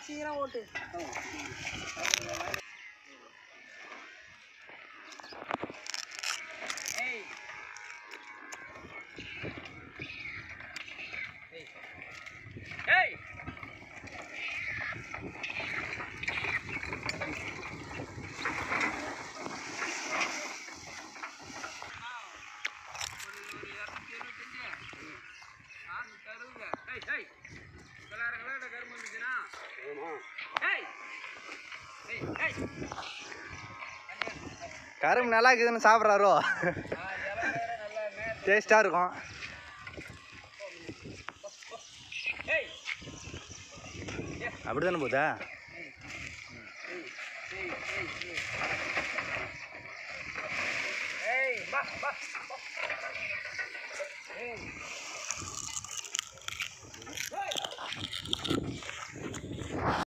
சீக்கிரம் ஓட்டு ஏய் ஏய் கரும்பு நல்லா இருக்குதுன்னு சாப்பிட்றாரோ டேஸ்ட்டாக இருக்கும் அப்படி தானே போதா ஏய் பா பா ஏய்